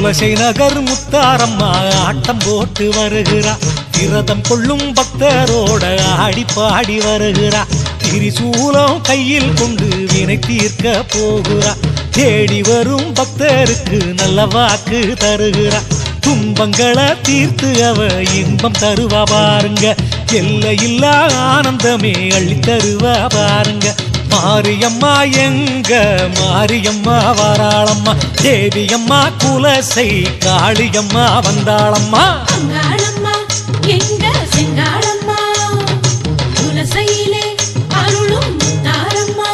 குலசை நகர் முத்தாரம்மா ஆட்டம் போட்டு வருகிறா விரதம் கொள்ளும் பக்தரோட ஆடி பாடி வருகிறா திரிசூலம் கையில் கொண்டு வினை தீர்க்க போகிறா தேடி வரும் பக்தருக்கு நல்ல வாக்கு தருகிறா துன்பங்களை தீர்த்து அவ இன்பம் தருவா பாருங்க எல்லையில்லா ஆனந்தமே அள்ளி தருவா பாருங்க மாரியம்மா எங்க மாரியம்மா வாராளம்மா தேவியம்மா குலசை காளியம்மா வந்தாளம்மா அங்காளம்மா எங்க செங்காளம்மா குலசையிலே அருளும் தாரம்மா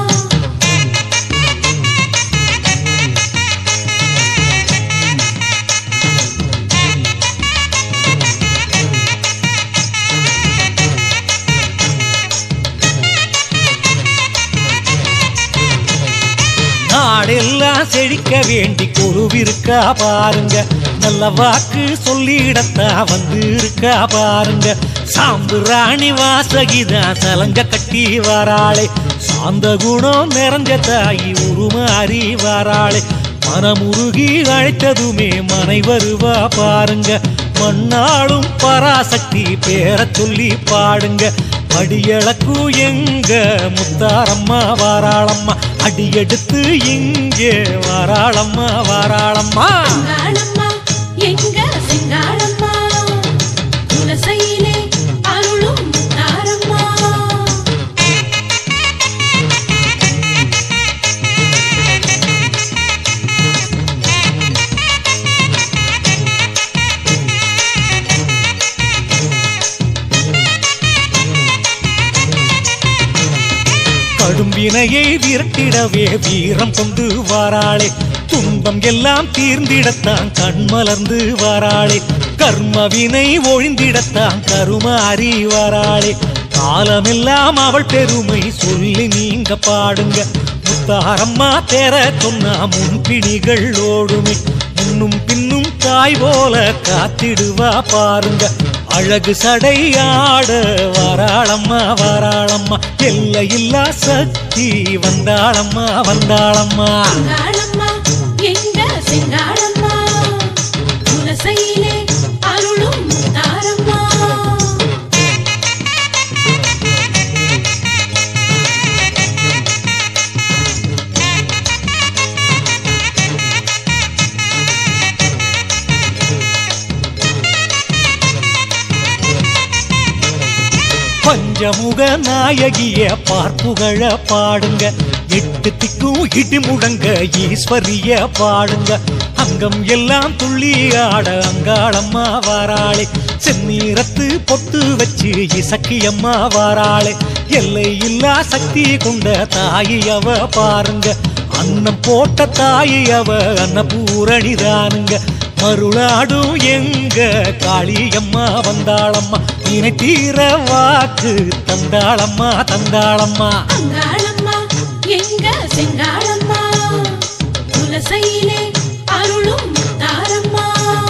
நாடெல்லாம் செழிக்க வேண்டி குருவிருக்கா பாருங்க நல்ல வாக்கு சொல்லிடத்தா வந்து இருக்கா பாருங்க சாம்பு ராணி வாசகிதான் சலங்க கட்டி வராளே சாந்த குணம் நிறைஞ்ச தாயி உருமாறி வராளே மனமுருகி அழைத்ததுமே மனை வருவா பாருங்க மண்ணாளும் பராசக்தி பேரச் சொல்லி பாடுங்க அடியளக்கு எங்க முத்தாரம்மா வாராளம்மா அடியெடுத்து இங்கே வாராளம்மா வாராளம்மா அங்காளம்மா எங்க செங்காளம்மா குலசையிலே அருளும் தாரம்மா கடும்பினையை விரட்டிடவே வீரம் கொண்டு வாராளே துன்பம் எல்லாம் தீர்ந்திடத்தான் கண்மலர்ந்து வாராளே கர்மவினை ஒழிந்திடத்தான் கருமாறி வாராளே காலமெல்லாம் அவள் பெருமை சொல்லி நீங்க பாடுங்க முத்தாரம்மா பேர சொன்னா முன்பிணிகள் ஓடுமே முன்னும் பின்னும் தாய் போல காத்திடுவா பாருங்க அழகு சடையாட வாராளம்மா வாராளம்மா எல்லையில்லா சக்தி வந்தாளம்மா வந்தாளம்மா அங்காளம்மா எங்க செங்காளம்மா குலசையிலே அருளும் தாரம்மா பஞ்சமுக நாயகிய பார்ப்புகழ பாடுங்க எட்டு திக்கும் இடி முழங்க ஈஸ்வரிய பாடுங்க அங்கம் எல்லாம் துள்ளி ஆட அங்காளம்மா வாராளே செந்நீரத்து பொட்டு வச்சு இசக்கியம்மா வாராளே எல்லை இல்லா சக்தி கொண்ட தாயி அவ பாருங்க அன்னம் போட்ட தாயி அவ அன்னபூரணிதானுங்க மருளாடும் எங்க காளியம்மா வந்தாளம்மா இனை தீர வாக்கு தந்தாளம்மா தந்தாளம்மா அங்காளம்மா எங்க செங்காளம்மா குலசையிலே அருளும் தாரம்மா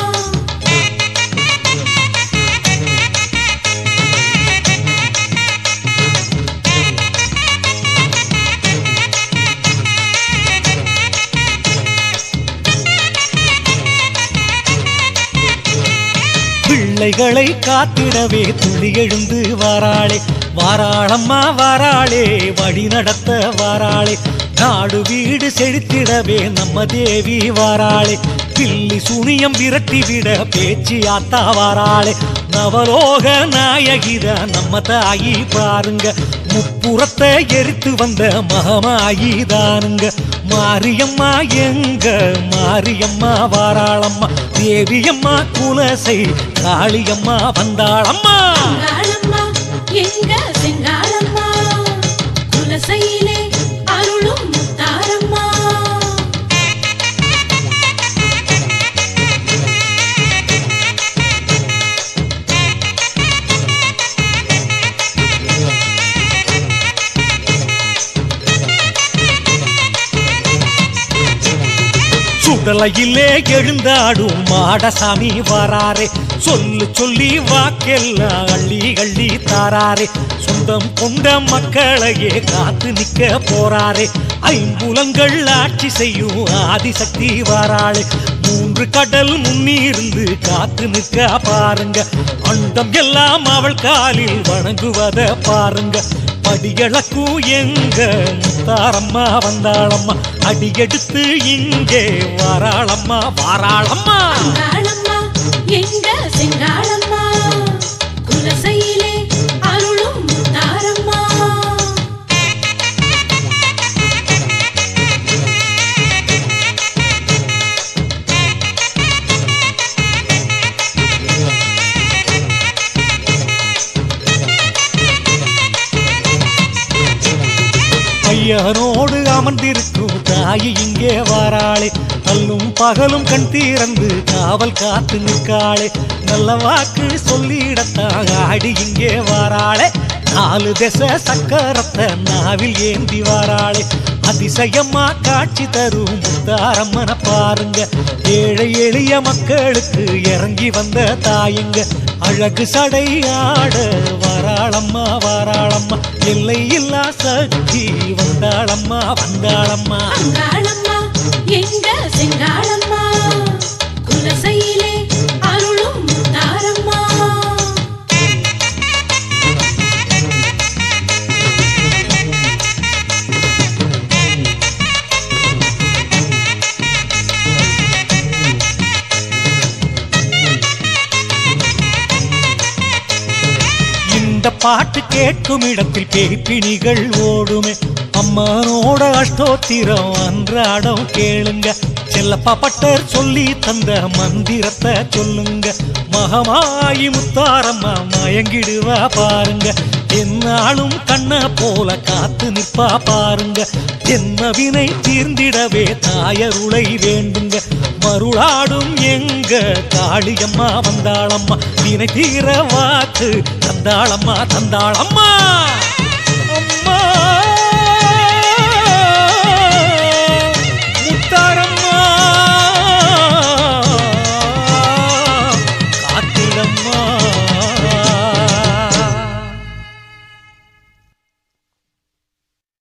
பிள்ளைகளை காத்திடவே துள்ளி எழுந்து வாராளே வாராளம்மா வாராளே வழி நடத்த வாராளே நாடு வீடு செழித்திடவே நம்ம தேவி வாராளே பில்லி சுனியம் விரட்டிவிட பேச்சு ஆத்தா வாராளே நவலோக நாயகித நம்ம தாயி பாருங்க முப்புறத்தை எரித்து வந்த மகமாயி தானுங்க மாரியம்மா எங்க மாரியம்மா வாராளம்மா தேவியம்மா குலசை காளியம்மா வந்தாளம்மா அங்காளம்மா எங்க செங்காளம்மா குலசையிலே அருளும் தாரம்மா சுடலையிலே எழுந்தாடும் மாடசாமி வாராரே சொல்லு சொல்லி வாக்கெல்லாம் அள்ளி அள்ளி தாராரே சொந்தம் கொண்ட மக்களையே காத்து நிக்க போறாரே ஐம்புலங்கள் ஆட்சி செய்யும் ஆதிசக்தி வாராளே மூன்று கடல் முன்னிருந்து காத்து நிற்க பாருங்க அண்டம் எல்லாம் அவள் காலில் வணங்குவத பாருங்க படிகளக்கும் எங்க முத்தாரம்மா வந்தாளம்மா அடியெடுத்து இங்கே வாராளம்மா வாராளம்மா அங்காளம்மா எங்க செங்காளம்மா குலசையிலே அருளும் முத்தாரம்மா ஐயனோடு அமர்ந்திருக்கும் தாயி இங்கே வாராளே அல்லும் பகலும் கண் தீரந்து காவல் காத்து நிற்காளே நல்ல வாக்கு சொல்லிடத்தான் ஆடி இங்கே வாராளே நாலு திசை சக்கரத்தை நாவில் ஏந்தி வாராளே அதிசயமா காட்சி தரும் முத்தாரம்மன பாருங்க ஏழை எளிய மக்களுக்கு இறங்கி வந்த தாயுங்க அழகு சடை ஆட வாராளம்மா வாராளம்மா எல்லை இல்லா சக்தி வந்தாளம்மா வந்தாளம்மா அங்காளம்மா எங்க செங்காளம்மா குலசையிலே அருளும் முத்தாரம்மா இந்த பாட்டு கேட்கும் இடத்தில் பேய்ப்பிணிகள் ஓடுமே அம்மானோட அஷ்டோத்திரம் அன்றாடம் கேளுங்க செல்லப்பா பட்டர் சொல்லி தந்த மந்திரத்தை சொல்லுங்க மகமாயி முத்தாரம்மா மயங்கிடுவா பாருங்க என்னாலும் கண்ண போல காத்து நிற்பா பாருங்க என்ன வினை தீர்ந்திடவே தாயருளை வேண்டுங்க மருளாடும் எங்க காளியம்மா வந்தாளம்மா வினை தீர வாக்கு தந்தாளம்மா தந்தாளம்மா